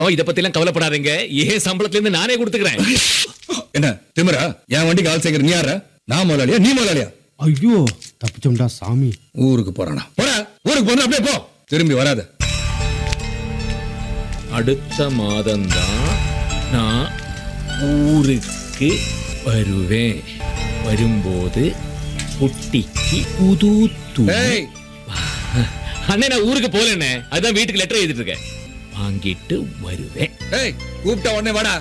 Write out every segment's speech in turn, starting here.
ஓ இத பத்தி எல்லாம் கவலைப்படாதீங்க ஏன் சம்பளத்துல இருந்து நானே கொடுத்துக்கிறேன் என்ன திமிரா என் வண்டிக்கு ஆள் சேர்க்கிற நீ யாரா நான் முதலாளியா நீ முதலாளியா ஐயோ தப்பிச்சோம்டா சாமி ஊருக்கு போறானா போடா ஊருக்கு போனா அப்படியே போ திரும்பி வராத அடுத்த மாதம்தான் நான் ஊருக்கு வருவேன் வரும்போது குட்டிக்கு புது துணி ஏய் அண்ணே நான் ஊருக்கு போலண்ணே அதான் வீட்டுக்கு லெட்டர் எழுதிட்டு இருக்கேன் வாங்கிட்டு வருவேன் ஏய் கூப்பிட்ட உடனே வாடா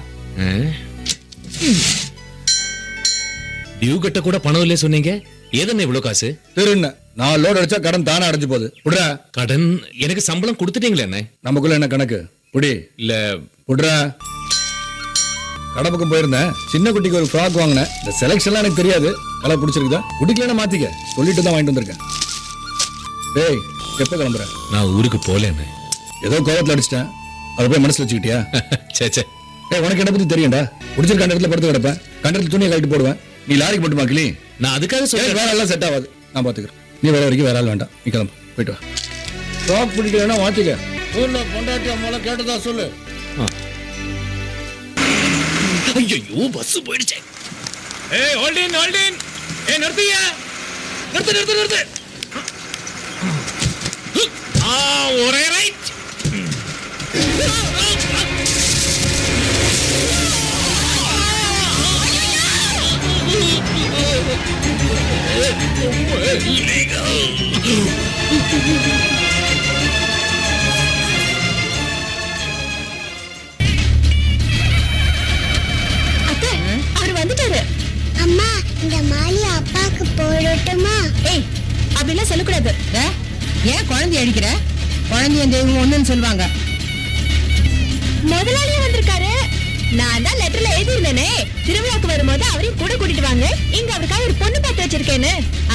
டியூ கட்ட கூட பணம் இல்லையே சொன்னீங்க ஏதண்ணே இவ்வளவு காசு திருண்ண நான் லோட் அடிச்சா கடன் தானே அடைஞ்சு போகுது புடுறா கடன் எனக்கு சம்பளம் கொடுத்துட்டீங்களே அண்ணே நமக்குள்ள என்ன கணக்கு புடி இல்ல புடுறா கடை பக்கம் போயிருந்தேன் சின்ன குட்டிக்கு ஒரு ஃப்ராக் வாங்கினேன் இந்த செலெக்ஷன்லாம் எனக்கு தெரியாது கலர் பிடிச்சிருக்குதா பிடிக்கலன்னா மாத்திக்க சொல்லிட்டு தான் வாங்கிட்டு வந்திருக்கேன் டேய் எப்ப கிளம்புற நான் ஊருக்கு போலேண்ணே ஏதோ கோவத்துல அடிச்சிட்டேன் அதை போய் மனசுல வச்சுக்கிட்டியா சே சே ஏய் உனக்கு என்ன பத்தி தெரியும்டா பிடிச்சிருக்க இடத்துல படுத்து கிடப்பேன் கண்டத்துல துணியை கழட்டி போடுவேன் நீ லாரிக்கு மட்டுமா கிளி நான் அதுக்காக ஏய், சொல்றேன் வேற எல்லாம் செட் ஆகாது நான் பாத்துக்கிறேன் நீ வர வரைக்கும் வேற ஆள் வேண்டாம் நீ கிளம்பு போயிட்டு வா ஃப்ராக் பிடிக்கலன்னா மாத்திக்க ஊர்ல பொண்டாட்டி அம்மால கேட்டதா சொல்லு ஐயோ பஸ் போயிடுச்சு ஏய் ஹோல்டின் ஹோல்டின் ஏய் நிறுத்திய நிறுத்து நிறுத்து நிறுத்து ஆ ஒரே ரைட் அத்தை அவர் வந்துட்டாரு அம்மா இந்த மாலி அப்பாக்கு போடட்டுமா ஏய் அப்படிலாம் சொல்லக்கூடாது ஏ, ஏன் குழந்தை அடிக்கிற குழந்தைய தெய்வம் ஒண்ணுன்னு சொல்லுவாங்க முதலாளியே வந்திருக்காரு நான் தான் லெட்டர்ல எழுதியிருந்தேனே திருவிழாக்கு வரும்போது அவரையும் கூட கூட்டிட்டு வாங்க இங்க அவருக்காக ஒரு பொண்ணு பார்த்து வச்சிருக்கேன்னு